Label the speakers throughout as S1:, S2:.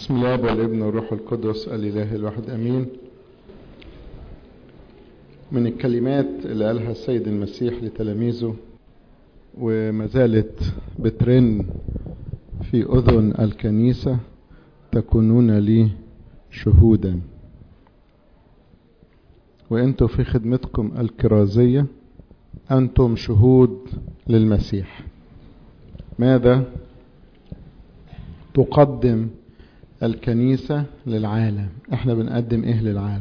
S1: بسم الله والابن والروح القدس الإله الواحد أمين من الكلمات اللي قالها السيد المسيح لتلاميذه وما زالت بترن في أذن الكنيسة تكونون لي شهودا وانتم في خدمتكم الكرازية أنتم شهود للمسيح ماذا تقدم الكنيسة للعالم احنا بنقدم ايه للعالم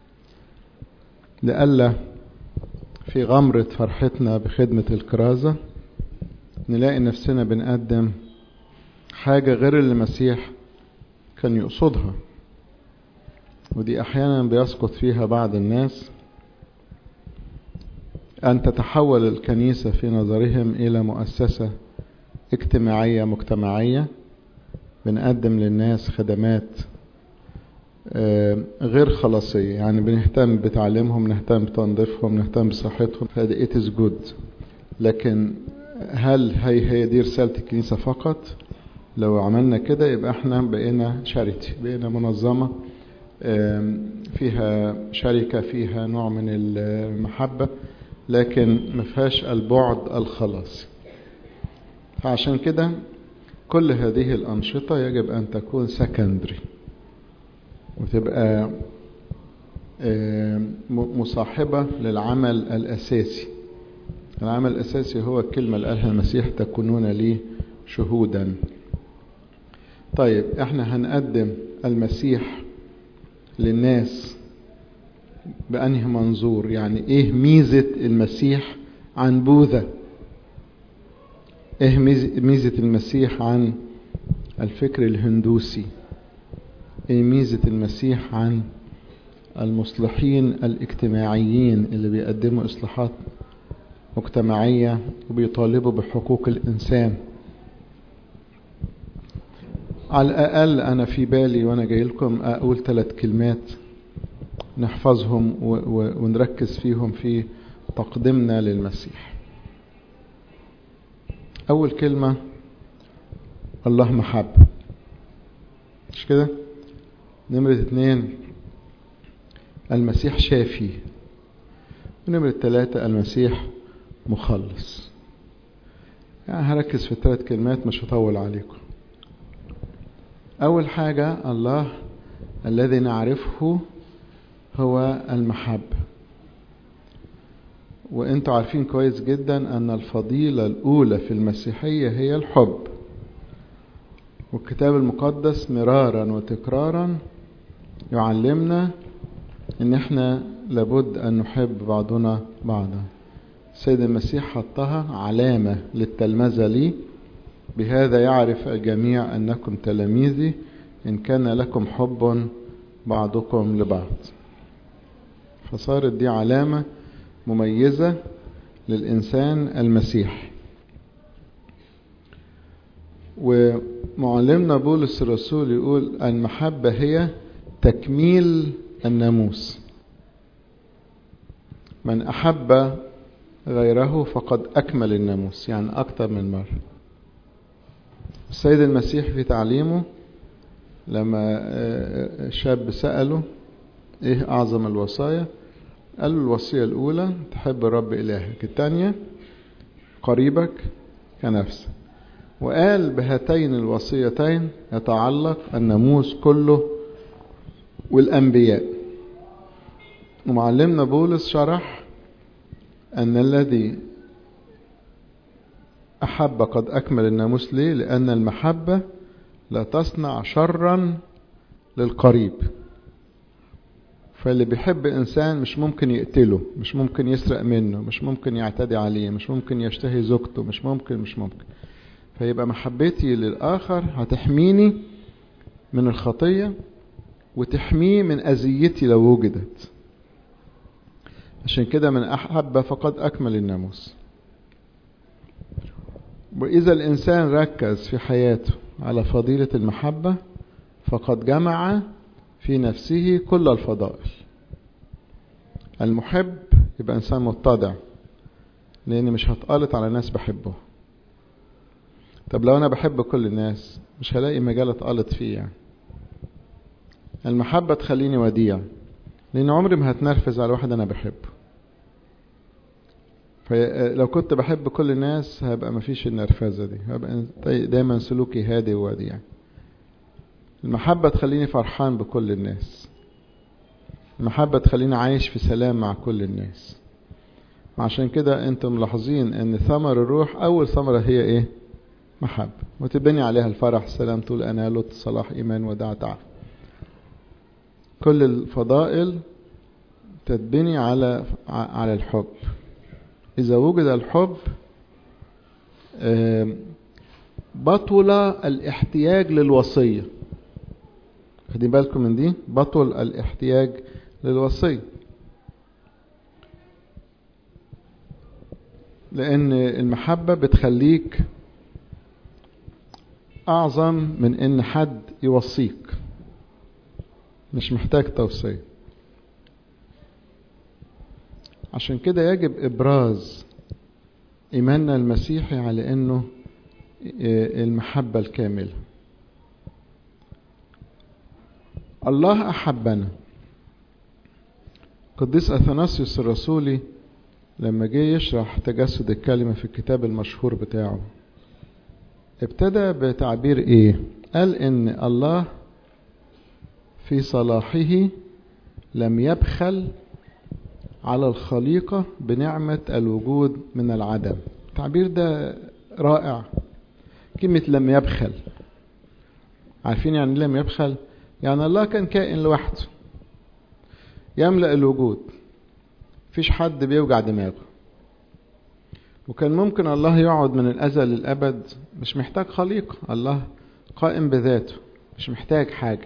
S1: لألا في غمرة فرحتنا بخدمة الكرازة نلاقي نفسنا بنقدم حاجة غير اللي المسيح كان يقصدها ودي احيانا بيسقط فيها بعض الناس ان تتحول الكنيسة في نظرهم الى مؤسسة اجتماعية مجتمعية بنقدم للناس خدمات غير خلاصية يعني بنهتم بتعليمهم نهتم بتنظيفهم نهتم بصحتهم هذا it is good لكن هل هي هي دي رسالة الكنيسة فقط لو عملنا كده يبقى احنا بقينا شاريتي بقينا منظمة فيها شركة فيها نوع من المحبة لكن ما فيهاش البعد الخلاصي فعشان كده كل هذه الأنشطة يجب أن تكون سكندري وتبقى مصاحبة للعمل الأساسي العمل الأساسي هو الكلمة اللي قالها المسيح تكونون لي شهودا طيب احنا هنقدم المسيح للناس بأنهي منظور يعني ايه ميزة المسيح عن بوذا ايه ميزة المسيح عن الفكر الهندوسي ايه ميزة المسيح عن المصلحين الاجتماعيين اللي بيقدموا اصلاحات مجتمعية وبيطالبوا بحقوق الانسان على الاقل انا في بالي وانا جاي لكم اقول ثلاث كلمات نحفظهم ونركز فيهم في تقديمنا للمسيح أول كلمة الله محبة مش كده نمرة اتنين المسيح شافي ونمرة تلاتة المسيح مخلص يعني هركز في الثلاث كلمات مش هطول عليكم أول حاجة الله الذي نعرفه هو المحبة وانتوا عارفين كويس جدا ان الفضيلة الاولى في المسيحية هي الحب والكتاب المقدس مرارا وتكرارا يعلمنا ان احنا لابد ان نحب بعضنا بعضا السيد المسيح حطها علامة للتلمذة لي بهذا يعرف الجميع انكم تلاميذي ان كان لكم حب بعضكم لبعض فصارت دي علامة مميزة للإنسان المسيح ومعلمنا بولس الرسول يقول المحبة هي تكميل الناموس من أحب غيره فقد أكمل الناموس يعني أكثر من مرة السيد المسيح في تعليمه لما شاب سأله إيه أعظم الوصايا قال له الوصية الأولى تحب الرب إلهك الثانية قريبك كنفسك وقال بهاتين الوصيتين يتعلق الناموس كله والأنبياء ومعلمنا بولس شرح أن الذي أحب قد أكمل الناموس ليه لأن المحبة لا تصنع شرا للقريب فاللي بيحب إنسان مش ممكن يقتله مش ممكن يسرق منه مش ممكن يعتدي عليه مش ممكن يشتهي زوجته مش ممكن مش ممكن فيبقى محبتي للآخر هتحميني من الخطية وتحميه من أذيتي لو وجدت عشان كده من أحب فقد أكمل الناموس وإذا الإنسان ركز في حياته على فضيلة المحبة فقد جمع في نفسه كل الفضائل المحب يبقى إنسان متضع لأني مش هتقالط على ناس بحبه طب لو أنا بحب كل الناس مش هلاقي مجال اتقالط فيه يعني المحبة تخليني وديع لأن عمري ما هتنرفز على واحد أنا بحبه فلو كنت بحب كل الناس هبقى مفيش النرفزة دي هبقى دايما سلوكي هادي ووديع المحبة تخليني فرحان بكل الناس المحبة تخليني عايش في سلام مع كل الناس عشان كده انتم ملاحظين ان ثمر الروح اول ثمرة هي ايه محبة وتبني عليها الفرح السلام طول انا لط صلاح ايمان وداع تعب كل الفضائل تتبني على على الحب اذا وجد الحب بطل الاحتياج للوصية خدي بالكم من دي بطل الاحتياج للوصية لأن المحبة بتخليك أعظم من إن حد يوصيك مش محتاج توصية عشان كده يجب إبراز إيماننا المسيحي على إنه المحبة الكاملة الله أحبنا قديس أثناسيوس الرسولي لما جه يشرح تجسد الكلمة في الكتاب المشهور بتاعه ابتدى بتعبير ايه قال ان الله في صلاحه لم يبخل على الخليقة بنعمة الوجود من العدم التعبير ده رائع كلمة لم يبخل عارفين يعني لم يبخل يعني الله كان كائن لوحده يملأ الوجود فيش حد بيوجع دماغه وكان ممكن الله يقعد من الأزل للأبد مش محتاج خليقة الله قائم بذاته مش محتاج حاجة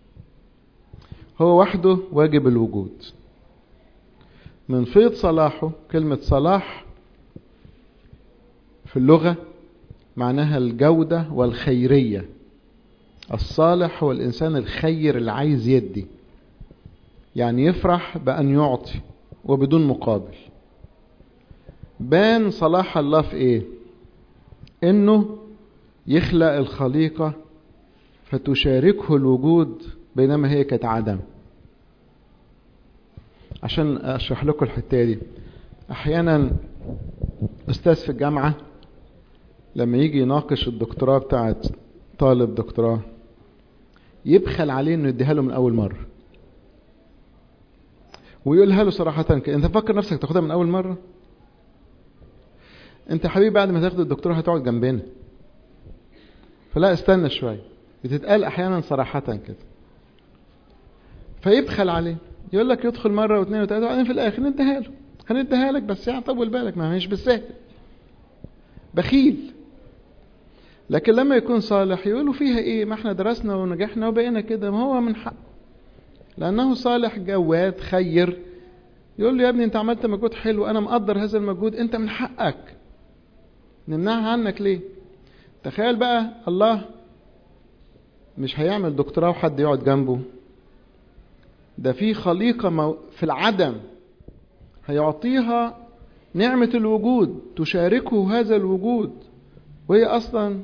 S1: هو وحده واجب الوجود من فيض صلاحه كلمة صلاح في اللغة معناها الجودة والخيرية الصالح هو الإنسان الخير اللي عايز يدي يعني يفرح بأن يعطي وبدون مقابل بان صلاح الله في ايه انه يخلق الخليقة فتشاركه الوجود بينما هي كانت عدم عشان اشرح لكم الحتة دي احيانا استاذ في الجامعة لما يجي يناقش الدكتوراه بتاعت طالب دكتوراه يبخل عليه انه يديها له من اول مرة ويقولها له صراحة كده انت فكر نفسك تاخدها من اول مرة انت يا حبيبي بعد ما تاخد الدكتوراه هتقعد جنبنا فلا استنى شوية بتتقال احيانا صراحة كده فيبخل عليه يقول لك يدخل مرة واثنين وثلاثة وبعدين في الاخر نديها له هنديها لك بس يعني طول بالك ما مش بالسهل بخيل لكن لما يكون صالح يقولوا فيها ايه ما احنا درسنا ونجحنا وبقينا كده ما هو من حق لانه صالح جواد خير يقول له يا ابني انت عملت مجهود حلو انا مقدر هذا المجهود انت من حقك نمنعها عنك ليه تخيل بقى الله مش هيعمل دكتوراه وحد يقعد جنبه ده في خليقة مو... في العدم هيعطيها نعمة الوجود تشاركه هذا الوجود وهي أصلا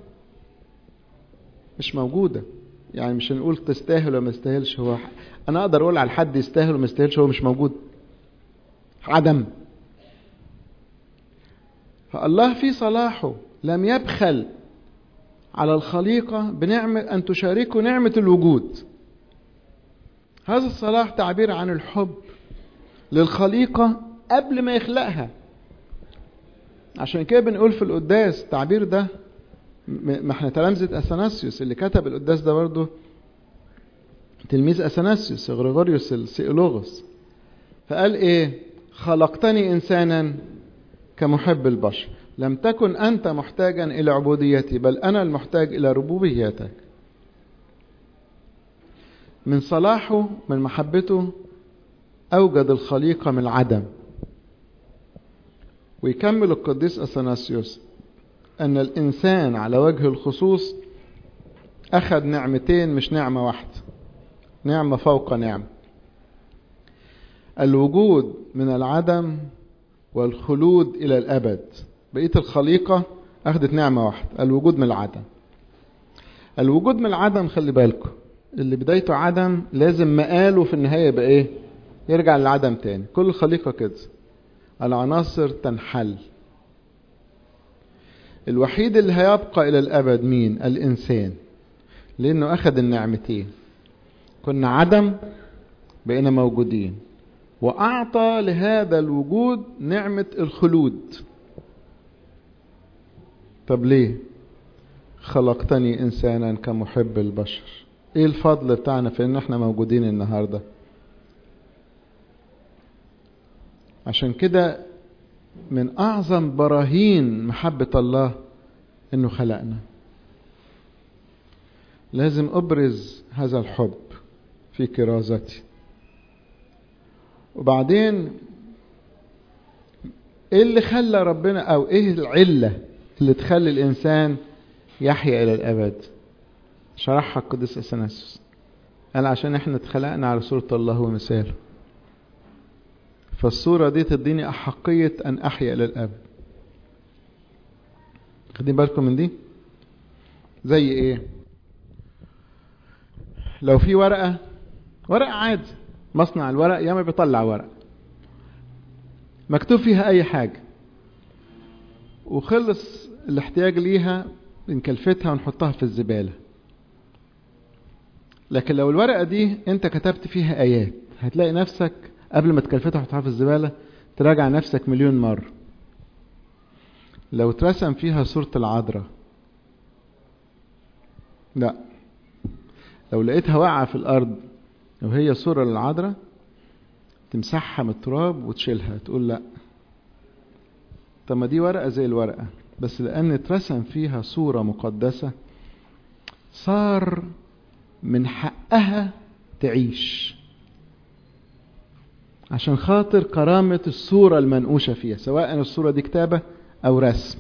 S1: مش موجودة يعني مش هنقول تستاهل ولا ما تستاهلش هو أنا أقدر أقول على حد يستاهل وما يستاهلش هو مش موجود عدم فالله في صلاحه لم يبخل على الخليقة بنعمة أن تشاركه نعمة الوجود هذا الصلاح تعبير عن الحب للخليقة قبل ما يخلقها عشان كده بنقول في القداس التعبير ده ما احنا تلامذة اثناسيوس اللي كتب القداس ده برضه تلميذ اثناسيوس غريغوريوس السيولوغوس فقال ايه خلقتني انسانا كمحب البشر لم تكن انت محتاجا الى عبوديتي بل انا المحتاج الى ربوبيتك من صلاحه من محبته اوجد الخليقه من العدم ويكمل القديس اثناسيوس ان الانسان على وجه الخصوص اخذ نعمتين مش نعمه واحده نعمه فوق نعمه الوجود من العدم والخلود الى الابد بقيه الخليقه اخذت نعمه واحده الوجود من العدم الوجود من العدم خلي بالكم اللي بدايته عدم لازم مقاله في النهاية يبقى ايه يرجع للعدم تاني كل الخليقة كده العناصر تنحل الوحيد اللي هيبقى إلى الأبد مين الإنسان لأنه أخذ النعمتين كنا عدم بقينا موجودين وأعطى لهذا الوجود نعمة الخلود طب ليه خلقتني إنسانا كمحب البشر إيه الفضل بتاعنا في إن إحنا موجودين النهاردة عشان كده من أعظم براهين محبة الله إنه خلقنا لازم أبرز هذا الحب في كرازتي وبعدين ايه اللي خلى ربنا او ايه العله اللي تخلي الانسان يحيا الى الابد شرحها القديس اثناسيوس قال عشان احنا اتخلقنا على صوره الله ومثاله فالصوره دي تديني احقيه ان احيا الى الابد خدين بالكم من دي زي ايه لو في ورقه ورقه عادي مصنع الورق ياما بيطلع ورق مكتوب فيها اي حاجه وخلص الاحتياج ليها بنكلفتها ونحطها في الزباله لكن لو الورقه دي انت كتبت فيها ايات هتلاقي نفسك قبل ما تكلفتها وتحطها في الزباله تراجع نفسك مليون مره لو اترسم فيها صوره العذراء لا لو لقيتها واقعه في الارض وهي صورة للعذراء تمسحها من التراب وتشيلها تقول لا طب ما دي ورقة زي الورقة بس لأن اترسم فيها صورة مقدسة صار من حقها تعيش عشان خاطر كرامة الصورة المنقوشة فيها سواء الصورة دي كتابة أو رسم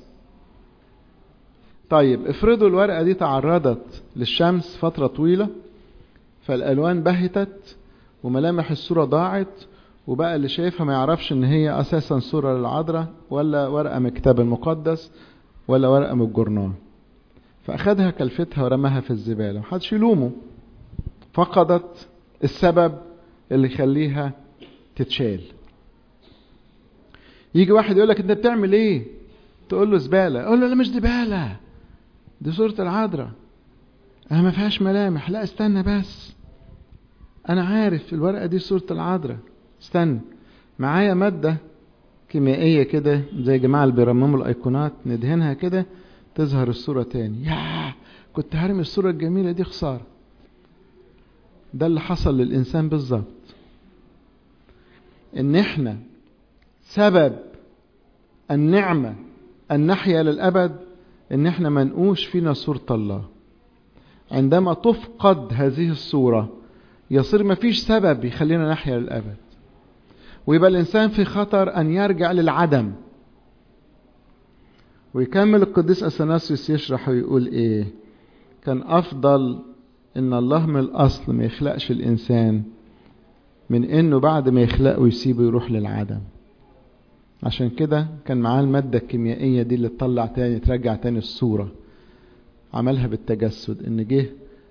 S1: طيب افرضوا الورقة دي تعرضت للشمس فترة طويلة فالالوان بهتت وملامح الصوره ضاعت وبقى اللي شايفها ما يعرفش ان هي اساسا صوره للعذراء ولا ورقه من الكتاب المقدس ولا ورقه من الجورنال فاخدها كلفتها ورماها في الزباله محدش يلومه فقدت السبب اللي يخليها تتشال يجي واحد يقول لك انت بتعمل ايه تقول له زباله اقول له لا مش زباله دي صوره العذراء انا ما فيهاش ملامح لا استنى بس انا عارف الورقه دي صوره العذراء استنى معايا ماده كيميائيه كده زي جماعه اللي بيرمموا الايقونات ندهنها كده تظهر الصوره تاني يا كنت هرمي الصوره الجميله دي خساره ده اللي حصل للانسان بالظبط ان احنا سبب النعمه ان نحيا للابد ان احنا منقوش فينا صوره الله عندما تفقد هذه الصورة يصير ما فيش سبب يخلينا نحيا للأبد ويبقى الإنسان في خطر أن يرجع للعدم ويكمل القديس أثناسيوس يشرح ويقول إيه كان أفضل إن الله من الأصل ما يخلقش الإنسان من إنه بعد ما يخلقه ويسيبه يروح للعدم عشان كده كان معاه المادة الكيميائية دي اللي تطلع تاني ترجع تاني الصورة عملها بالتجسد ان جه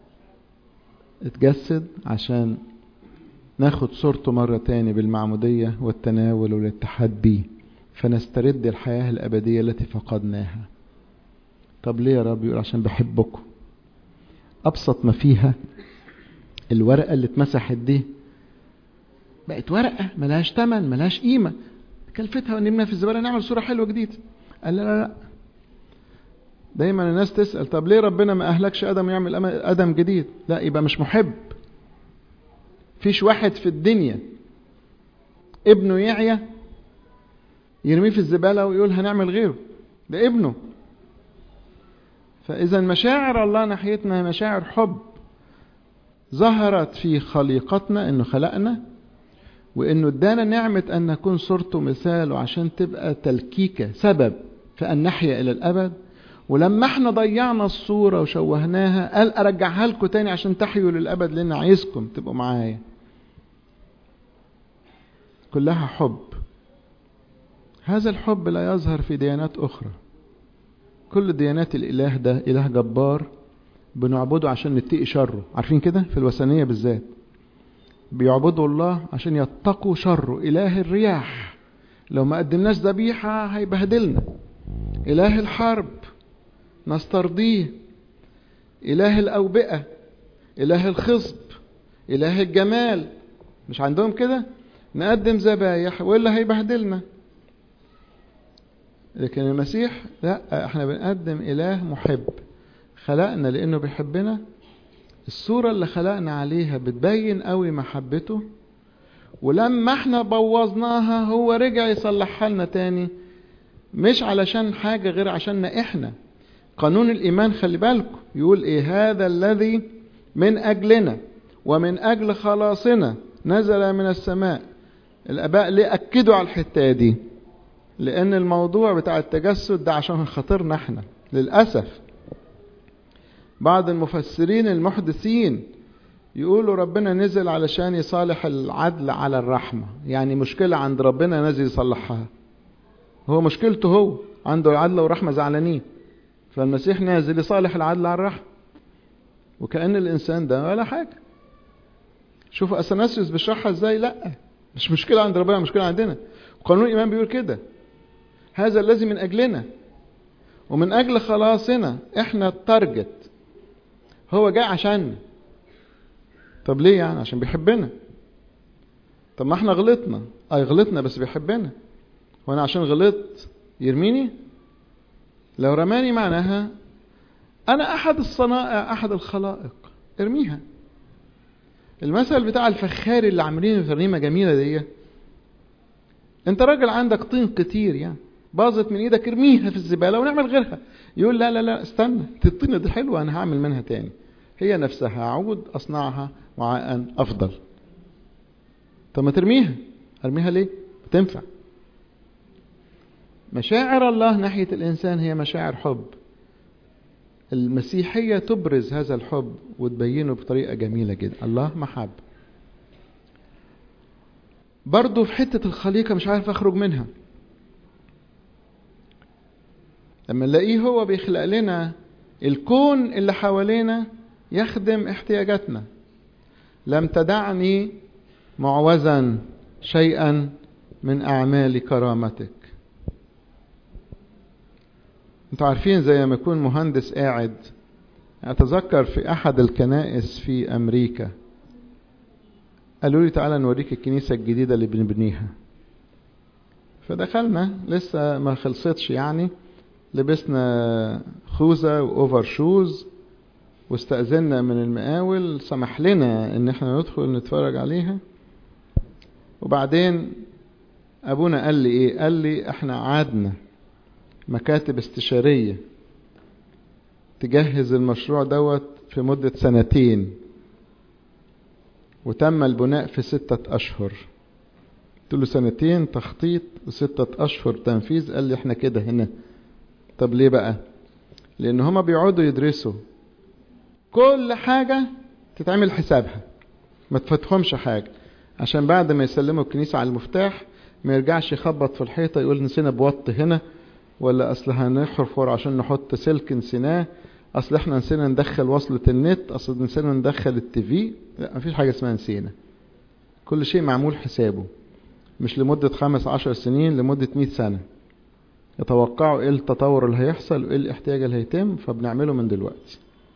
S1: اتجسد عشان ناخد صورته مرة تاني بالمعمودية والتناول والاتحاد بيه فنسترد الحياة الأبدية التي فقدناها طب ليه يا رب يقول عشان بحبكم أبسط ما فيها الورقة اللي اتمسحت دي بقت ورقة ملهاش تمن ملهاش قيمة كلفتها ونمنا في الزبالة نعمل صورة حلوة جديدة قال لا لا لا دايما الناس تسأل طب ليه ربنا ما أهلكش آدم يعمل آدم جديد لا يبقى مش محب فيش واحد في الدنيا ابنه يعيا يرميه في الزبالة ويقول هنعمل غيره ده ابنه فإذا مشاعر الله ناحيتنا مشاعر حب ظهرت في خليقتنا انه خلقنا وانه ادانا نعمة ان نكون صورته مثاله عشان تبقى تلكيكة سبب في ان نحيا الى الابد ولما احنا ضيعنا الصورة وشوهناها قال ارجعها لكم تاني عشان تحيوا للابد لان عايزكم تبقوا معايا كلها حب هذا الحب لا يظهر في ديانات اخرى كل ديانات الاله ده اله جبار بنعبده عشان نتقي شره عارفين كده في الوثنية بالذات بيعبدوا الله عشان يتقوا شره إله الرياح لو ما قدمناش ذبيحة هيبهدلنا إله الحرب نسترضيه إله الأوبئة إله الخصب إله الجمال مش عندهم كده نقدم ذبايح وإلا هيبهدلنا لكن المسيح لا احنا بنقدم إله محب خلقنا لأنه بيحبنا الصورة اللي خلقنا عليها بتبين قوي محبته ولما احنا بوظناها هو رجع يصلحها لنا تاني مش علشان حاجة غير عشاننا احنا قانون الإيمان خلي بالكم يقول إيه هذا الذي من أجلنا ومن أجل خلاصنا نزل من السماء الآباء ليه أكدوا على الحتة دي لأن الموضوع بتاع التجسد ده عشان خاطرنا احنا للأسف بعض المفسرين المحدثين يقولوا ربنا نزل علشان يصالح العدل على الرحمة يعني مشكلة عند ربنا نزل يصلحها هو مشكلته هو عنده العدل والرحمة زعلانين فالمسيح نازل يصالح العدل على الرحمة وكأن الإنسان ده ولا حاجة شوفوا أثناسيوس بيشرحها ازاي لا مش مشكلة عند ربنا مشكلة عندنا وقانون الإيمان بيقول كده هذا الذي من أجلنا ومن أجل خلاصنا احنا التارجت هو جاي عشان طب ليه يعني عشان بيحبنا طب ما احنا غلطنا اي غلطنا بس بيحبنا وانا عشان غلطت يرميني لو رماني معناها انا احد الصنائع احد الخلائق ارميها المثل بتاع الفخاري اللي عاملين ترنيمه جميله دي انت راجل عندك طين كتير يعني باظت من ايدك ارميها في الزباله ونعمل غيرها يقول لا لا لا استنى الطينه دي حلوه انا هعمل منها تاني هي نفسها اعود اصنعها وعاء افضل طب ما ترميها ارميها ليه بتنفع مشاعر الله ناحيه الانسان هي مشاعر حب المسيحيه تبرز هذا الحب وتبينه بطريقه جميله جدا الله محب برضه في حته الخليقه مش عارف اخرج منها لما نلاقيه هو بيخلق لنا الكون اللي حوالينا يخدم احتياجاتنا لم تدعني معوزا شيئا من اعمال كرامتك انتوا عارفين زي ما يكون مهندس قاعد اتذكر في احد الكنائس في امريكا قالوا لي تعالى نوريك الكنيسه الجديده اللي بنبنيها فدخلنا لسه ما خلصتش يعني لبسنا خوذة وأوفر شوز واستأذنا من المقاول سمح لنا إن احنا ندخل نتفرج عليها وبعدين أبونا قال لي إيه؟ قال لي احنا قعدنا مكاتب استشارية تجهز المشروع دوت في مدة سنتين وتم البناء في ستة أشهر قلت له سنتين تخطيط وستة أشهر تنفيذ قال لي احنا كده هنا طب ليه بقى لان هما بيقعدوا يدرسوا كل حاجة تتعمل حسابها ما تفاتهمش حاجة عشان بعد ما يسلموا الكنيسة على المفتاح ما يرجعش يخبط في الحيطة يقول نسينا بوط هنا ولا اصل هنحفر عشان نحط سلك نسيناه اصل احنا نسينا ندخل وصلة النت اصل نسينا ندخل التيفي لا مفيش حاجة اسمها نسينا كل شيء معمول حسابه مش لمدة خمس عشر سنين لمدة مئة سنة يتوقعوا ايه التطور اللي هيحصل وايه الاحتياج اللي هيتم فبنعمله من دلوقتي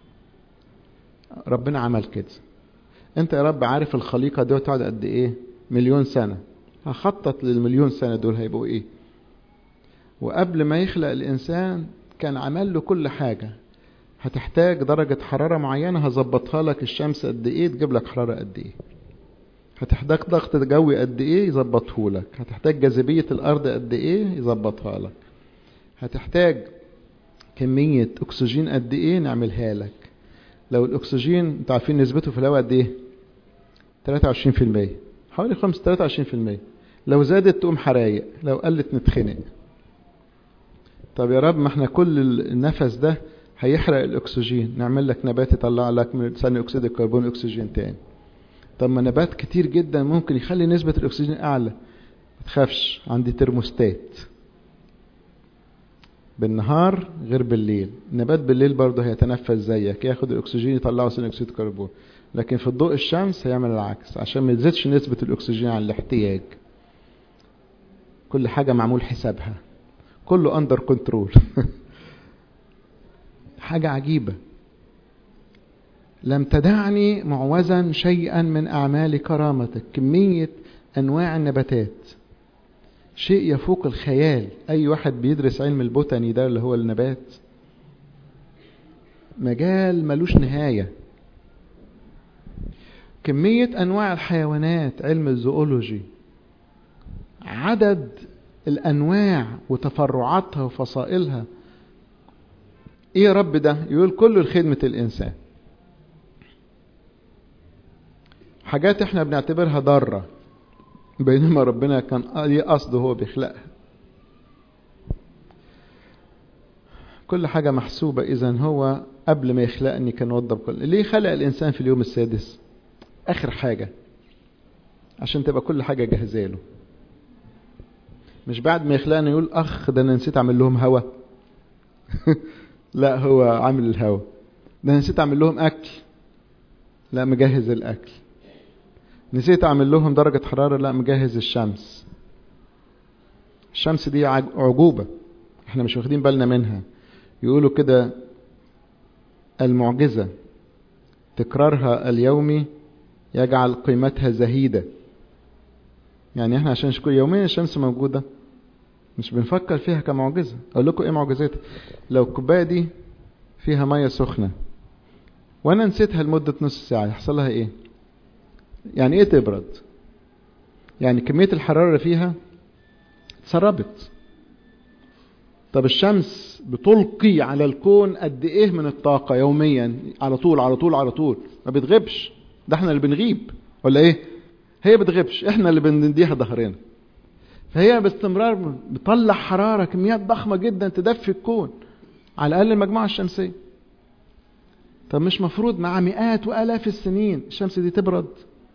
S1: ربنا عمل كده انت يا رب عارف الخليقه دي تقعد قد ايه مليون سنه هخطط للمليون سنه دول هيبقوا ايه وقبل ما يخلق الانسان كان عمل له كل حاجه هتحتاج درجة حرارة معينة هظبطها لك الشمس قد ايه تجيب لك حرارة قد ايه هتحتاج ضغط جوي قد ايه يظبطه لك هتحتاج جاذبية الارض قد ايه يظبطها لك هتحتاج كمية اكسجين قد ايه نعملها لك لو الاكسجين انتوا عارفين نسبته في الهواء قد ايه 23% حوالي 5 23% لو زادت تقوم حرايق لو قلت نتخنق طب يا رب ما احنا كل النفس ده هيحرق الاكسجين نعمل لك نبات يطلع لك من ثاني اكسيد الكربون اكسجين تاني طب ما نبات كتير جدا ممكن يخلي نسبة الاكسجين اعلى ما تخافش عندي ترموستات بالنهار غير بالليل النبات بالليل برضه هيتنفس زيك ياخد الاكسجين يطلعه ثاني اكسيد الكربون لكن في الضوء الشمس هيعمل العكس عشان ما تزيدش نسبة الاكسجين عن الاحتياج كل حاجة معمول حسابها كله اندر كنترول حاجة عجيبة لم تدعني معوزا شيئا من أعمال كرامتك كمية أنواع النباتات شيء يفوق الخيال أي واحد بيدرس علم البوتاني ده اللي هو النبات مجال ملوش نهاية كمية أنواع الحيوانات علم الزؤولوجي عدد الأنواع وتفرعاتها وفصائلها إيه يا رب ده يقول كله لخدمة الإنسان حاجات احنا بنعتبرها ضارة بينما ربنا كان ليه قصد هو بيخلقها كل حاجة محسوبة إذا هو قبل ما يخلقني كان وضب كل ليه خلق الإنسان في اليوم السادس آخر حاجة عشان تبقى كل حاجة جاهزة له مش بعد ما يخلقنا يقول أخ ده أنا نسيت أعمل لهم هوا لا هو عامل الهوا ده أنا نسيت أعمل لهم أكل لا مجهز الأكل نسيت أعمل لهم درجة حرارة لا مجهز الشمس الشمس دي عجوبة احنا مش واخدين بالنا منها يقولوا كده المعجزة تكرارها اليومي يجعل قيمتها زهيدة يعني احنا عشان شكو يوميا الشمس موجودة مش بنفكر فيها كمعجزة اقول لكم ايه معجزتها لو الكوباية دي فيها مية سخنة وانا نسيتها لمدة نص ساعة يحصل لها ايه يعني ايه تبرد يعني كمية الحرارة اللي فيها اتسربت طب الشمس بتلقي على الكون قد ايه من الطاقة يوميا على طول على طول على طول ما بتغيبش ده احنا اللي بنغيب ولا ايه هي بتغيبش احنا اللي بنديها ظهرنا فهي باستمرار بتطلع حرارة كميات ضخمة جدا تدفي الكون على الأقل المجموعة الشمسية طب مش مفروض مع مئات وآلاف السنين الشمس دي تبرد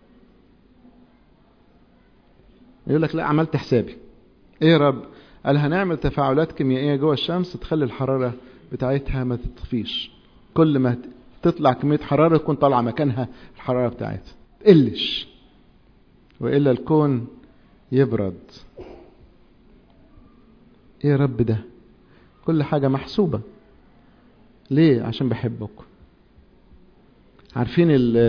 S1: يقول لك لا عملت حسابي ايه يا رب قال هنعمل تفاعلات كيميائية جوه الشمس تخلي الحرارة بتاعتها ما تطفيش كل ما تطلع كمية حرارة تكون طالعة مكانها الحرارة بتاعتها تقلش وإلا الكون يبرد ايه يا رب ده كل حاجة محسوبة ليه عشان بحبكم عارفين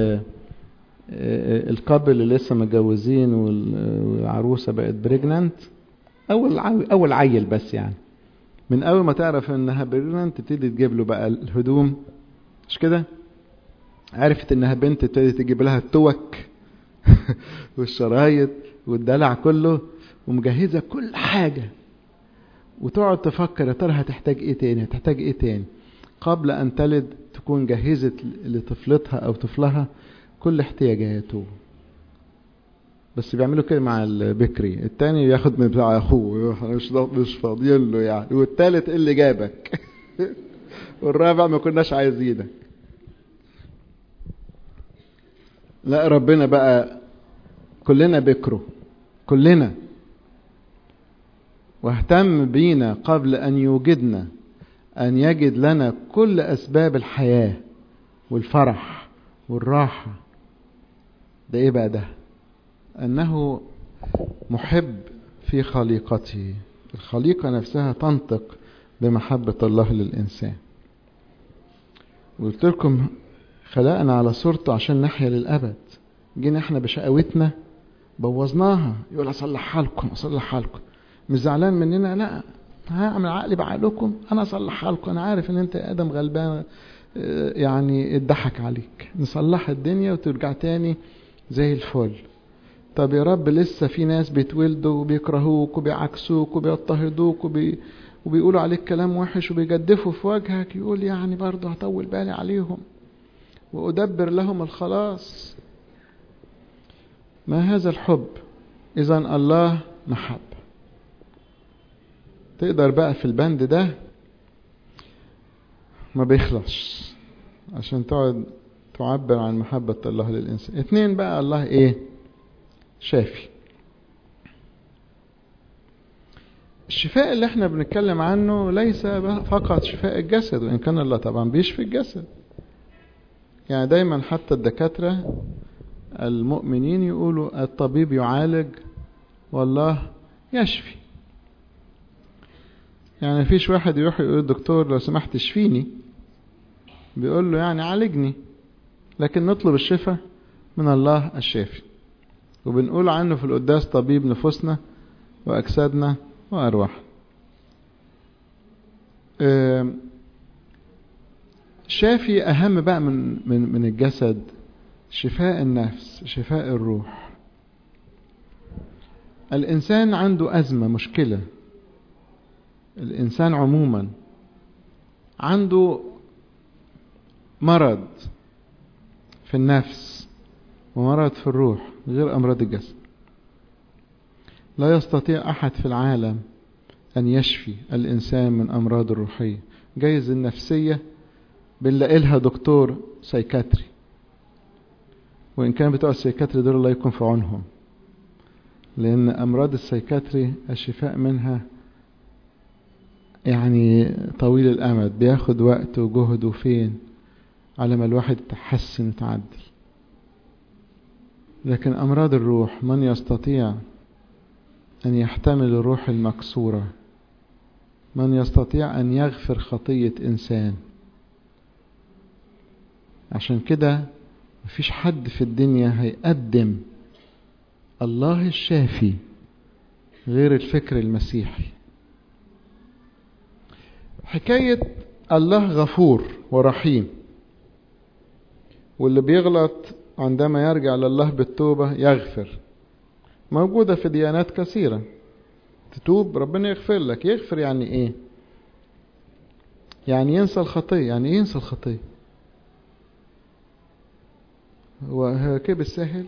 S1: الكابل اللي لسه متجوزين والعروسة بقت بريجنانت اول اول عيل بس يعني من اول ما تعرف انها بريجنانت تبتدي تجيب له بقى الهدوم مش كده عرفت انها بنت تبتدي تجيب لها التوك والشرايط والدلع كله ومجهزه كل حاجه وتقعد تفكر يا ترى هتحتاج ايه تاني هتحتاج ايه تاني قبل ان تلد تكون جهزت لطفلتها او طفلها كل احتياجاته بس بيعملوا كده مع البكري التاني ياخد من بتاع اخوه مش مش فاضيين له يعني والتالت إيه اللي جابك والرابع ما كناش عايزينك لا ربنا بقى كلنا بكره كلنا واهتم بينا قبل ان يوجدنا ان يجد لنا كل اسباب الحياه والفرح والراحه ده ايه بقى ده انه محب في خليقته الخليقه نفسها تنطق بمحبه الله للانسان قلت لكم خلقنا على صورته عشان نحيا للابد جينا احنا بشقاوتنا بوظناها يقول اصلحها لكم اصلحها لكم مش زعلان مننا لا هعمل عقلي بعقلكم انا اصلحها لكم انا عارف ان انت يا ادم غلبان يعني اتضحك عليك نصلح الدنيا وترجع تاني زي الفل طب يا رب لسه في ناس بيتولدوا وبيكرهوك وبيعكسوك وبيضطهدوك وبي... وبيقولوا عليك كلام وحش وبيجدفوا في وجهك يقول يعني برضه هطول بالي عليهم وأدبر لهم الخلاص ما هذا الحب إذا الله محب تقدر بقى في البند ده ما بيخلص عشان تقعد تعبر عن محبة الله للإنسان اتنين بقى الله ايه شافي الشفاء اللي احنا بنتكلم عنه ليس فقط شفاء الجسد وإن كان الله طبعا بيشفي الجسد يعني دايما حتى الدكاترة المؤمنين يقولوا الطبيب يعالج والله يشفي يعني فيش واحد يروح يقول الدكتور لو سمحت اشفيني بيقول له يعني عالجني لكن نطلب الشفاء من الله الشافي وبنقول عنه في القداس طبيب نفوسنا وأجسادنا وأرواحنا شافي أهم بقى من من من الجسد شفاء النفس شفاء الروح الإنسان عنده أزمة مشكلة الإنسان عموما عنده مرض في النفس ومرض في الروح غير أمراض الجسد لا يستطيع أحد في العالم أن يشفي الإنسان من أمراض الروحية جايز النفسية بنلاقي لها دكتور سايكاتري وإن كان بتوع السايكاتري دول الله يكون في عونهم لأن أمراض السايكاتري الشفاء منها يعني طويل الأمد بياخد وقت وجهد وفين على ما الواحد يتحسن ويتعدل لكن أمراض الروح من يستطيع أن يحتمل الروح المكسورة من يستطيع أن يغفر خطية إنسان عشان كده مفيش حد في الدنيا هيقدم الله الشافي غير الفكر المسيحي حكاية الله غفور ورحيم واللي بيغلط عندما يرجع لله بالتوبة يغفر موجودة في ديانات كثيرة تتوب ربنا يغفر لك يغفر يعني ايه يعني ينسى الخطية يعني ايه ينسى الخطية هو كده بالسهل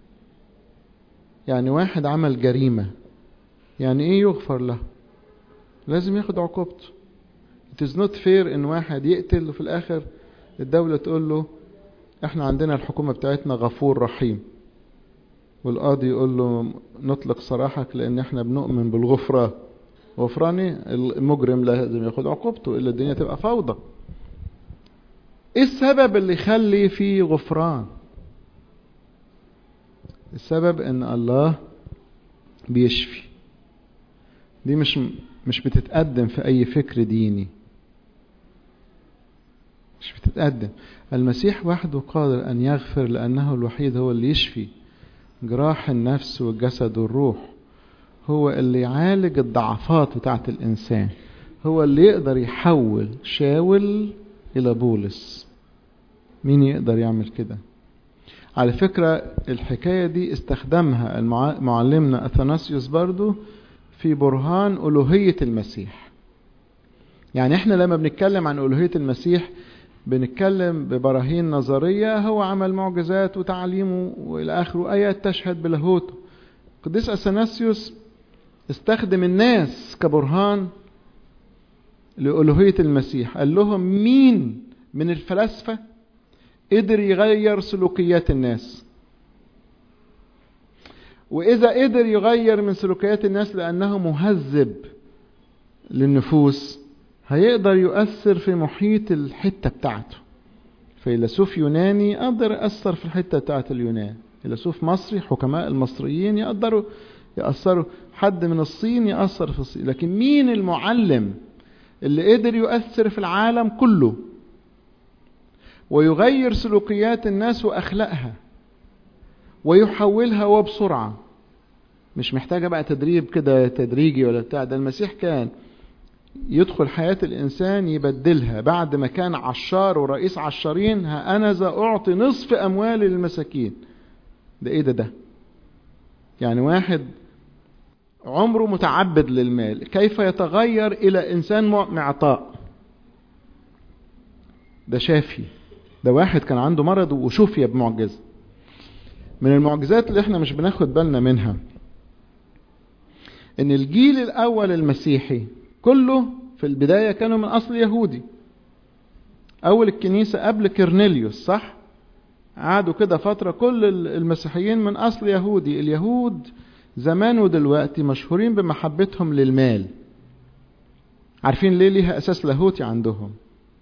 S1: يعني واحد عمل جريمة يعني ايه يغفر له لازم ياخد عقوبته it is not fair ان واحد يقتل وفي الاخر الدولة تقول له احنا عندنا الحكومة بتاعتنا غفور رحيم والقاضي يقول له نطلق سراحك لان احنا بنؤمن بالغفران غفراني المجرم لازم ياخد عقوبته الا الدنيا تبقى فوضى ايه السبب اللي يخلي فيه غفران السبب ان الله بيشفي دي مش مش بتتقدم في اي فكر ديني مش بتتقدم المسيح وحده قادر ان يغفر لانه الوحيد هو اللي يشفي جراح النفس والجسد والروح هو اللي يعالج الضعفات بتاعت الانسان هو اللي يقدر يحول شاول الى بولس مين يقدر يعمل كده على فكرة الحكاية دي استخدمها معلمنا أثناسيوس برضو في برهان ألوهية المسيح يعني احنا لما بنتكلم عن ألوهية المسيح بنتكلم ببراهين نظرية هو عمل معجزات وتعليمه وإلى آخره آيات تشهد بلاهوته قديس أثناسيوس استخدم الناس كبرهان لألوهية المسيح قال لهم مين من الفلاسفة قدر يغير سلوكيات الناس وإذا قدر يغير من سلوكيات الناس لأنه مهذب للنفوس هيقدر يؤثر في محيط الحتة بتاعته فيلسوف يوناني قدر يأثر في الحتة بتاعت اليونان فيلسوف مصري حكماء المصريين يقدروا يأثروا حد من الصين يأثر في الصين لكن مين المعلم اللي قدر يؤثر في العالم كله ويغير سلوكيات الناس واخلاقها ويحولها وبسرعه مش محتاجه بقى تدريب كده تدريجي ولا بتاع ده المسيح كان يدخل حياة الإنسان يبدلها بعد ما كان عشار ورئيس عشارين ها أنا ذا أعطي نصف أموالي للمساكين ده إيه ده ده يعني واحد عمره متعبد للمال كيف يتغير إلى إنسان معطاء ده شافي ده واحد كان عنده مرض وشفي بمعجزة من المعجزات اللي احنا مش بناخد بالنا منها ان الجيل الاول المسيحي كله في البداية كانوا من اصل يهودي اول الكنيسة قبل كرنيليوس صح قعدوا كده فترة كل المسيحيين من اصل يهودي اليهود زمان ودلوقتي مشهورين بمحبتهم للمال عارفين ليه ليها أساس لاهوتي عندهم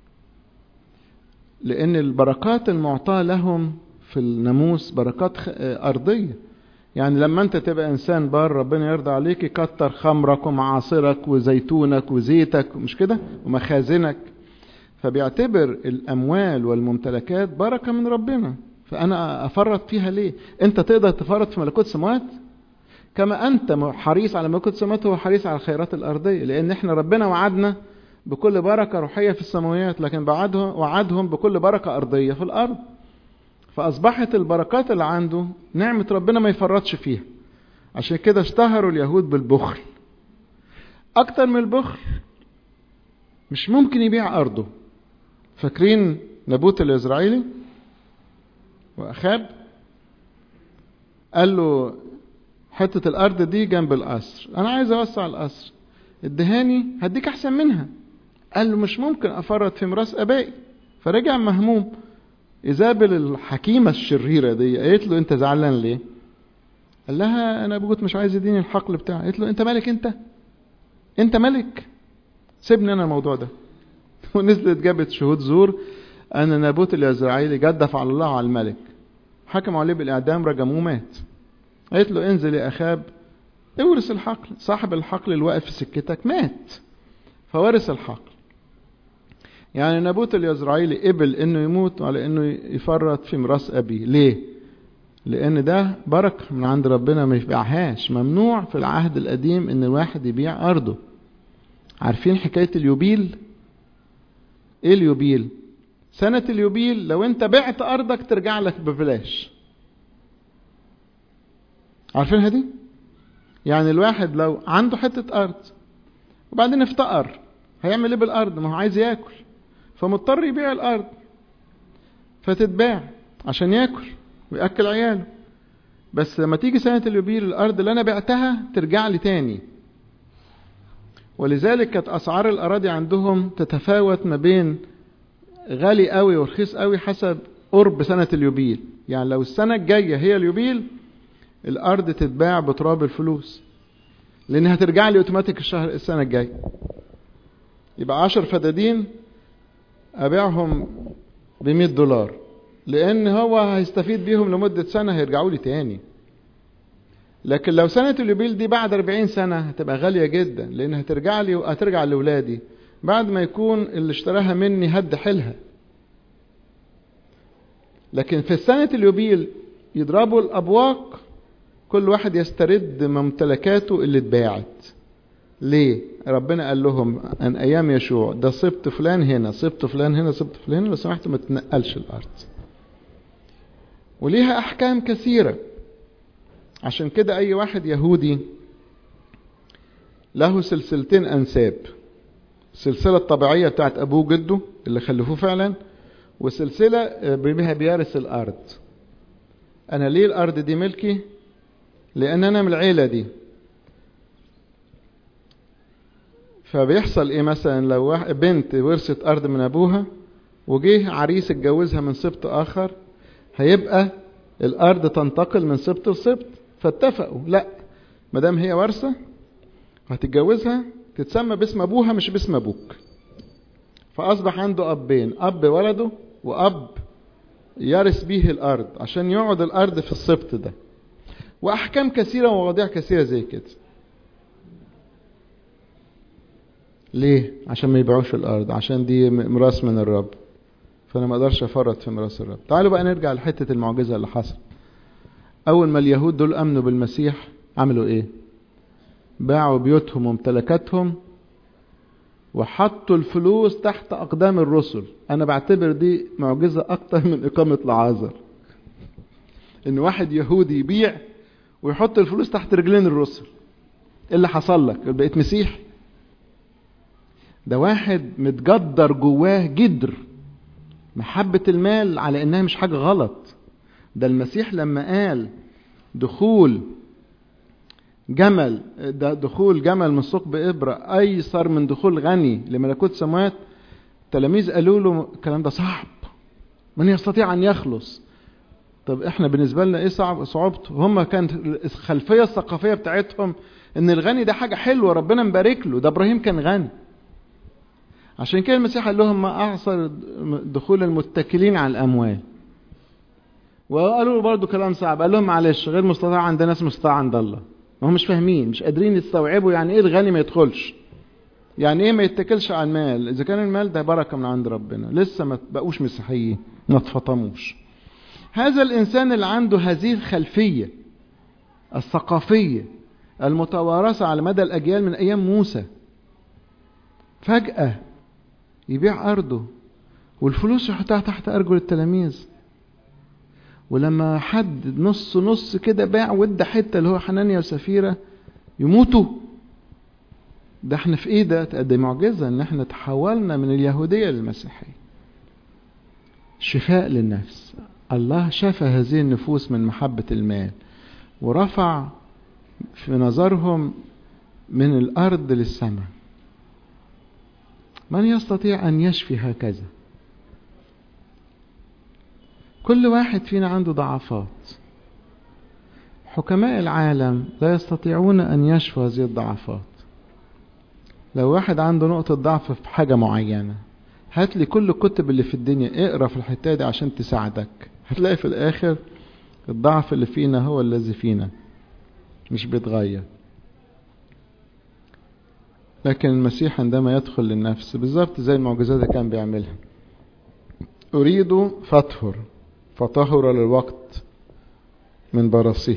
S1: لأن البركات المعطاة لهم في الناموس بركات أرضية يعني لما أنت تبقى إنسان بار ربنا يرضى عليك يكتر خمرك ومعاصرك وزيتونك وزيتك مش كده ومخازنك فبيعتبر الأموال والممتلكات بركة من ربنا فأنا أفرط فيها ليه أنت تقدر تفرط في ملكوت السماوات كما أنت حريص على ملكوت السماوات هو حريص على الخيرات الأرضية لأن إحنا ربنا وعدنا بكل بركة روحية في السماويات لكن بعدهم وعدهم بكل بركة أرضية في الأرض فأصبحت البركات اللي عنده نعمة ربنا ما يفرطش فيها عشان كده اشتهروا اليهود بالبخل أكتر من البخل مش ممكن يبيع أرضه فاكرين نبوت الإسرائيلي وأخاب قال له حتة الأرض دي جنب القصر أنا عايز أوسع القصر ادهاني هديك أحسن منها قال له مش ممكن أفرط في ميراث أبائي فرجع مهموم إيزابل الحكيمة الشريرة دي قالت له أنت زعلان ليه؟ قال لها أنا أبوك مش عايز يديني الحقل بتاعي قالت له أنت ملك أنت؟ أنت ملك؟ سيبني أنا الموضوع ده ونزلت جابت شهود زور أن نابوت اليزرعيلي جدف على الله على الملك حكموا عليه بالإعدام رجموه مات قالت له انزل يا أخاب اورث الحقل صاحب الحقل اللي واقف في سكتك مات فورث الحقل يعني نابوت اليزرعيلي قبل انه يموت على انه يفرط في ميراث ابيه ليه لان ده بركه من عند ربنا ما يبيعهاش ممنوع في العهد القديم ان الواحد يبيع ارضه عارفين حكايه اليوبيل ايه اليوبيل سنة اليوبيل لو انت بعت ارضك ترجع لك ببلاش عارفينها دي يعني الواحد لو عنده حتة ارض وبعدين افتقر هيعمل ايه بالارض ما هو عايز ياكل فمضطر يبيع الارض فتتباع عشان ياكل وياكل عياله بس لما تيجي سنة اليوبيل الارض اللي انا بعتها ترجع لي تاني ولذلك كانت اسعار الاراضي عندهم تتفاوت ما بين غالي قوي ورخيص قوي حسب قرب سنة اليوبيل يعني لو السنة الجاية هي اليوبيل الأرض تتباع بتراب الفلوس لأنها ترجع لي أوتوماتيك الشهر السنة الجاية يبقى عشر فدادين أبيعهم بمية دولار لأن هو هيستفيد بيهم لمدة سنة هيرجعوا لي تاني لكن لو سنة اليوبيل دي بعد 40 سنة هتبقى غالية جدا لأن هترجع لي وهترجع لأولادي بعد ما يكون اللي اشتراها مني هد حيلها لكن في السنة اليوبيل يضربوا الأبواق كل واحد يسترد ممتلكاته اللي اتباعت ليه ربنا قال لهم ان ايام يشوع ده صبت فلان هنا صبت فلان هنا صبت فلان هنا لو سمحت ما تنقلش الارض وليها احكام كثيره عشان كده اي واحد يهودي له سلسلتين انساب السلسله الطبيعيه بتاعت ابوه جده اللي خلفوه فعلا وسلسله بها بيرث الارض انا ليه الارض دي ملكي لان انا من العيله دي فبيحصل ايه مثلا لو واحد بنت ورثت ارض من ابوها وجه عريس اتجوزها من سبط اخر هيبقى الارض تنتقل من سبط لسبط فاتفقوا لا ما دام هي وارثه هتتجوزها تتسمى باسم ابوها مش باسم ابوك فاصبح عنده ابين اب ولده واب يرث به الارض عشان يقعد الارض في السبط ده واحكام كثيره ومواضيع كثيره زي كده ليه عشان ما يبيعوش الارض عشان دي ميراث من الرب فانا ما اقدرش افرط في ميراث الرب تعالوا بقى نرجع لحته المعجزه اللي حصلت اول ما اليهود دول امنوا بالمسيح عملوا ايه باعوا بيوتهم وممتلكاتهم وحطوا الفلوس تحت اقدام الرسل انا بعتبر دي معجزه اكتر من اقامه لعازر ان واحد يهودي يبيع ويحط الفلوس تحت رجلين الرسل ايه اللي حصل لك بقيت مسيح ده واحد متجدر جواه جدر محبة المال على انها مش حاجة غلط ده المسيح لما قال دخول جمل ده دخول جمل من ثقب إبرة أيسر من دخول غني لملكوت السماوات التلاميذ قالوا له الكلام ده صعب من يستطيع أن يخلص طب احنا بالنسبة لنا ايه صعب صعوبته هم كانت الخلفية الثقافية بتاعتهم ان الغني ده حاجة حلوة ربنا مبارك له ده ابراهيم كان غني عشان كده المسيح قال لهم ما أعصر دخول المتكلين على الأموال وقالوا له برضه كلام صعب قال لهم معلش غير مستطاع عند ناس مستطاع عند الله ما هم مش فاهمين مش قادرين يستوعبوا يعني ايه الغني ما يدخلش يعني ايه ما يتكلش على المال اذا كان المال ده بركه من عند ربنا لسه ما بقوش مسيحيين ما اتفطموش هذا الانسان اللي عنده هذه الخلفيه الثقافيه المتوارثه على مدى الاجيال من ايام موسى فجاه يبيع ارضه والفلوس يحطها تحت ارجل التلاميذ ولما حد نص نص كده باع وادى حته اللي هو حنانيا وسفيره يموتوا ده احنا في ايه ده دي معجزه ان احنا تحولنا من اليهوديه للمسيحيه شفاء للنفس الله شفى هذه النفوس من محبه المال ورفع في نظرهم من الارض للسماء من يستطيع ان يشفي هكذا كل واحد فينا عنده ضعفات حكماء العالم لا يستطيعون أن يشفوا هذه الضعفات لو واحد عنده نقطة ضعف في حاجة معينة هات لي كل الكتب اللي في الدنيا اقرا في الحتة دي عشان تساعدك هتلاقي في الآخر الضعف اللي فينا هو الذي فينا مش بيتغير لكن المسيح عندما يدخل للنفس بالظبط زي المعجزات اللي كان بيعملها أريد فطهر فطهر للوقت من برصه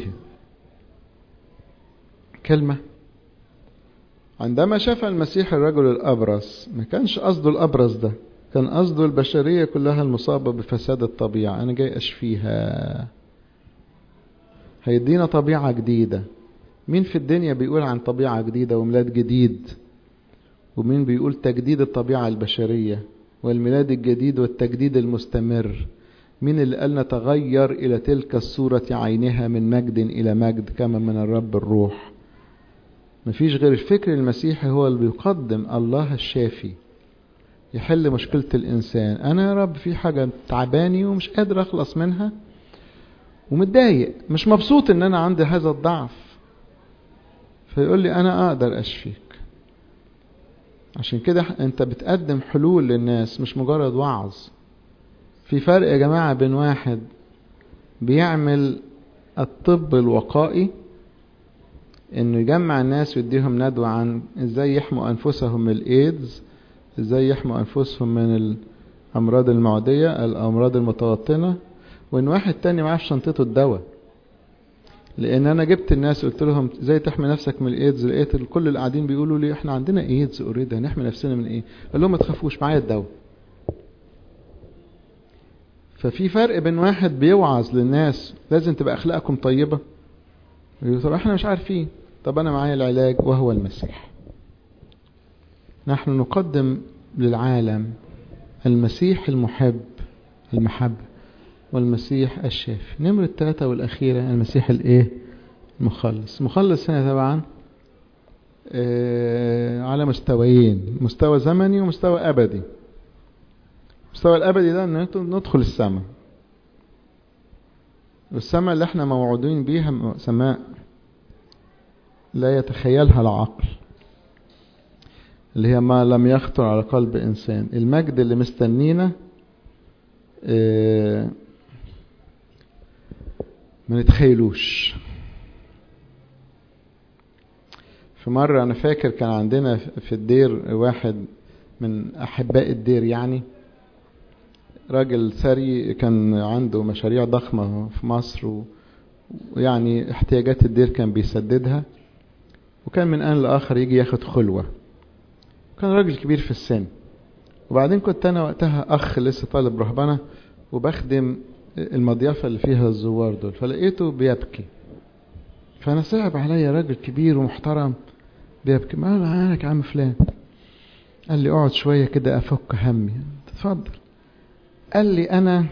S1: كلمة عندما شاف المسيح الرجل الأبرص ما كانش قصده الأبرص ده كان قصده البشرية كلها المصابة بفساد الطبيعة أنا جاي أشفيها هيدينا طبيعة جديدة مين في الدنيا بيقول عن طبيعة جديدة وميلاد جديد ومين بيقول تجديد الطبيعة البشرية والميلاد الجديد والتجديد المستمر مين اللي قال نتغير إلى تلك الصورة عينها من مجد إلى مجد كما من الرب الروح مفيش غير الفكر المسيحي هو اللي بيقدم الله الشافي يحل مشكلة الإنسان أنا يا رب في حاجة تعباني ومش قادر أخلص منها ومتضايق مش مبسوط إن أنا عندي هذا الضعف فيقول لي أنا أقدر أشفيك عشان كده أنت بتقدم حلول للناس مش مجرد وعظ في فرق يا جماعة بين واحد بيعمل الطب الوقائي انه يجمع الناس ويديهم ندوة عن ازاي يحموا انفسهم من الايدز ازاي يحموا انفسهم من الامراض المعدية الامراض المتوطنة وان واحد تاني معاه في شنطته الدواء لان انا جبت الناس قلت لهم ازاي تحمي نفسك من الايدز لقيت كل اللي قاعدين بيقولوا لي احنا عندنا ايدز اوريدي هنحمي نفسنا من ايه قال لهم ما تخافوش معايا الدواء ففي فرق بين واحد بيوعظ للناس لازم تبقى اخلاقكم طيبه طب احنا مش عارفين طب انا معايا العلاج وهو المسيح نحن نقدم للعالم المسيح المحب المحبة والمسيح الشافي نمرة الثلاثة والأخيرة المسيح الإيه المخلص مخلص هنا طبعا آه على مستويين مستوى زمني ومستوى أبدي المستوى الأبدي ده أن ندخل السماء والسماء اللي احنا موعودين بيها سماء لا يتخيلها العقل اللي هي ما لم يخطر على قلب إنسان المجد اللي مستنينا اه ما نتخيلوش في مرة أنا فاكر كان عندنا في الدير واحد من أحباء الدير يعني راجل ثري كان عنده مشاريع ضخمة في مصر ويعني احتياجات الدير كان بيسددها وكان من آن لآخر يجي ياخد خلوة كان راجل كبير في السن وبعدين كنت أنا وقتها أخ لسه طالب رهبنة وبخدم المضيافة اللي فيها الزوار دول فلقيته بيبكي فأنا صعب عليا راجل كبير ومحترم بيبكي ما معاك يا عم فلان قال لي اقعد شوية كده أفك همي تفضل قال لي أنا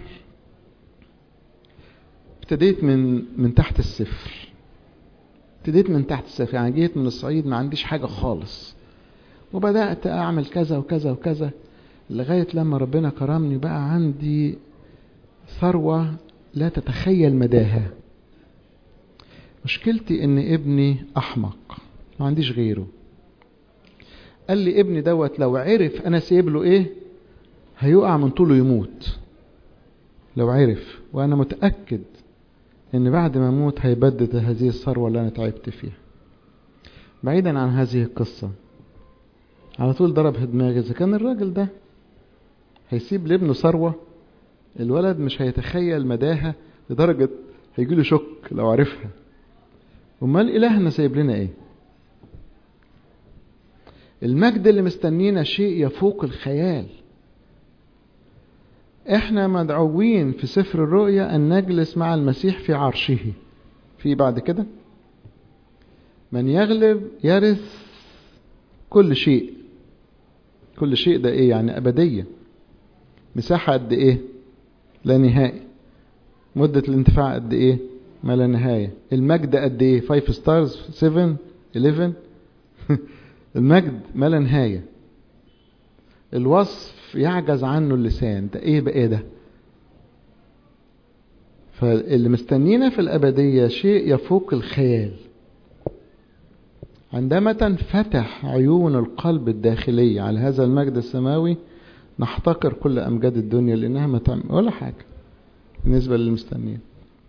S1: ابتديت من من تحت الصفر ابتديت من تحت الصفر يعني جيت من الصعيد ما عنديش حاجة خالص وبدأت أعمل كذا وكذا وكذا لغاية لما ربنا كرمني بقى عندي ثروة لا تتخيل مداها مشكلتي ان ابني احمق ما عنديش غيره قال لي ابني دوت لو عرف انا سايب له ايه هيقع من طوله يموت لو عرف وانا متاكد ان بعد ما اموت هيبدد هذه الثروه اللي انا تعبت فيها بعيدا عن هذه القصه على طول ضرب في دماغي اذا كان الراجل ده هيسيب لابنه ثروه الولد مش هيتخيل مداها لدرجه هيجيله شك لو عرفها امال الهنا سايب لنا ايه المجد اللي مستنينا شيء يفوق الخيال احنا مدعوين في سفر الرؤيا ان نجلس مع المسيح في عرشه في بعد كده من يغلب يرث كل شيء كل شيء ده ايه يعني ابديه مساحه قد ايه لا نهائي مده الانتفاع قد ايه ما لا نهايه المجد قد ايه 5 ستارز 7 11 المجد ما لا نهايه الوصف يعجز عنه اللسان ده ايه بقى ده فاللي مستنينا في الأبدية شيء يفوق الخيال عندما تنفتح عيون القلب الداخلية على هذا المجد السماوي نحتقر كل أمجاد الدنيا لأنها ما تعمل ولا حاجة بالنسبة للمستنيين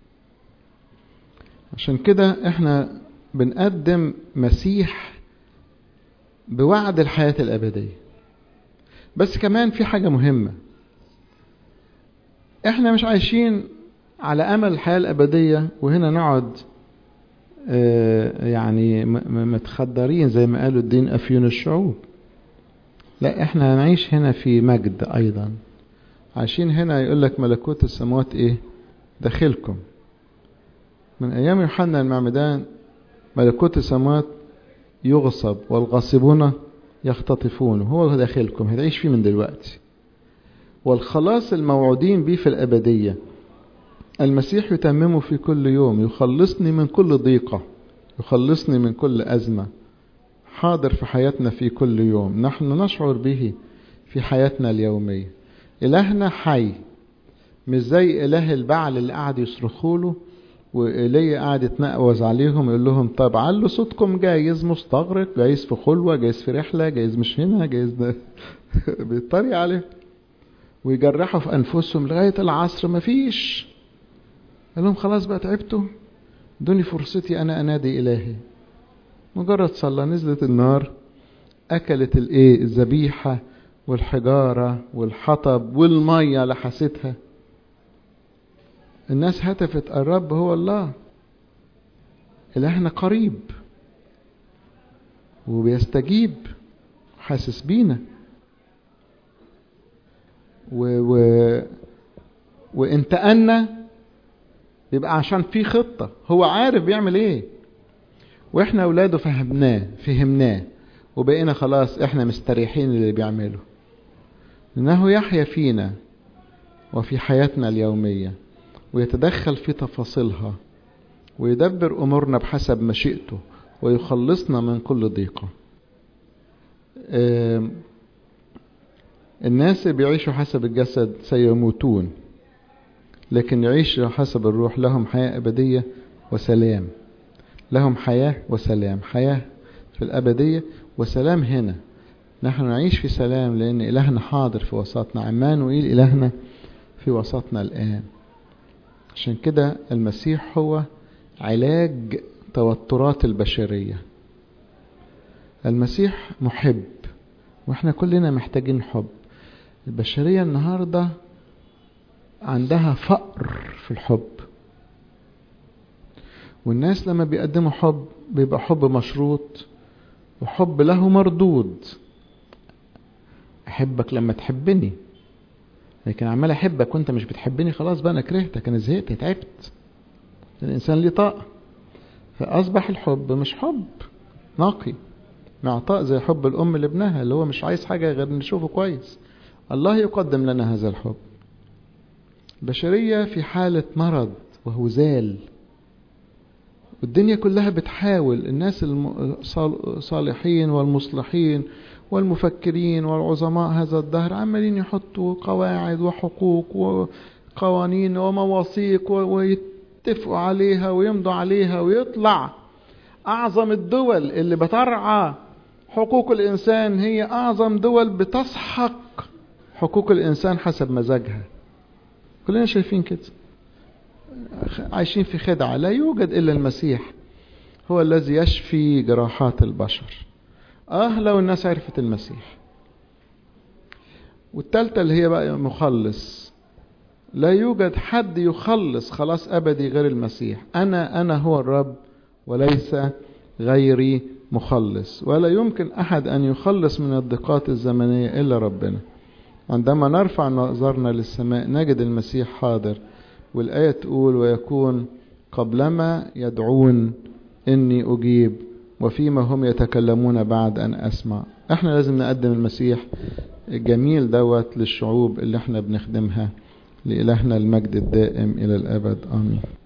S1: عشان كده احنا بنقدم مسيح بوعد الحياة الأبدية بس كمان في حاجة مهمة احنا مش عايشين على أمل الحياة الأبدية وهنا نقعد اه يعني متخدرين زي ما قالوا الدين أفيون الشعوب لا احنا هنعيش هنا في مجد أيضا عايشين هنا يقول لك ملكوت السماوات ايه داخلكم من أيام يوحنا المعمدان ملكوت السماوات يغصب والغاصبون يختطفون هو داخلكم هتعيش فيه من دلوقتي والخلاص الموعودين به في الأبدية المسيح يتممه في كل يوم يخلصني من كل ضيقة يخلصني من كل أزمة حاضر في حياتنا في كل يوم نحن نشعر به في حياتنا اليومية إلهنا حي مش زي إله البعل اللي قاعد يصرخوا له وإيليا قاعد يتنقوز عليهم يقول لهم طب علوا صوتكم جايز مستغرق جايز في خلوة جايز في رحلة جايز مش هنا جايز ده بيطري عليه ويجرحوا في أنفسهم لغاية العصر مفيش قال لهم خلاص بقى تعبتوا ادوني فرصتي أنا أنادي إلهي مجرد صلى نزلت النار أكلت الإيه الذبيحة والحجارة والحطب والمية لحستها الناس هتفت الرب هو الله إلهنا قريب وبيستجيب حاسس بينا و... و... وانتقلنا يبقى عشان في خطة هو عارف بيعمل ايه واحنا اولاده فهمناه فهمناه وبقينا خلاص احنا مستريحين اللي بيعمله انه يحيا فينا وفي حياتنا اليوميه ويتدخل في تفاصيلها ويدبر امورنا بحسب مشيئته ويخلصنا من كل ضيقه الناس اللي بيعيشوا حسب الجسد سيموتون لكن يعيشوا حسب الروح لهم حياه ابديه وسلام لهم حياه وسلام حياه في الابديه وسلام هنا نحن نعيش في سلام لان الهنا حاضر في وسطنا عمانوئيل الهنا في وسطنا الان عشان كده المسيح هو علاج توترات البشرية المسيح محب واحنا كلنا محتاجين حب البشرية النهاردة عندها فقر في الحب والناس لما بيقدموا حب بيبقى حب مشروط وحب له مردود احبك لما تحبني لكن عمال احبك وانت مش بتحبني خلاص بقى انا كرهتك انا زهقت تعبت الانسان ليه طاقه فاصبح الحب مش حب نقي معطاء زي حب الام لابنها اللي هو مش عايز حاجه غير نشوفه كويس الله يقدم لنا هذا الحب بشريه في حاله مرض وهزال والدنيا كلها بتحاول الناس الصالحين والمصلحين والمفكرين والعظماء هذا الدهر عمالين يحطوا قواعد وحقوق وقوانين ومواثيق ويتفقوا عليها ويمضوا عليها ويطلع أعظم الدول اللي بترعى حقوق الإنسان هي أعظم دول بتسحق حقوق الإنسان حسب مزاجها كلنا شايفين كده عايشين في خدعة لا يوجد إلا المسيح هو الذي يشفي جراحات البشر آه لو الناس عرفت المسيح والتالتة اللي هي بقى مخلص لا يوجد حد يخلص خلاص أبدي غير المسيح أنا أنا هو الرب وليس غيري مخلص ولا يمكن أحد أن يخلص من الضيقات الزمنية إلا ربنا عندما نرفع نظرنا للسماء نجد المسيح حاضر والآية تقول ويكون قبلما يدعون إني أجيب وفيما هم يتكلمون بعد أن أسمع احنا لازم نقدم المسيح الجميل دوت للشعوب اللي احنا بنخدمها لإلهنا المجد الدائم إلى الأبد آمين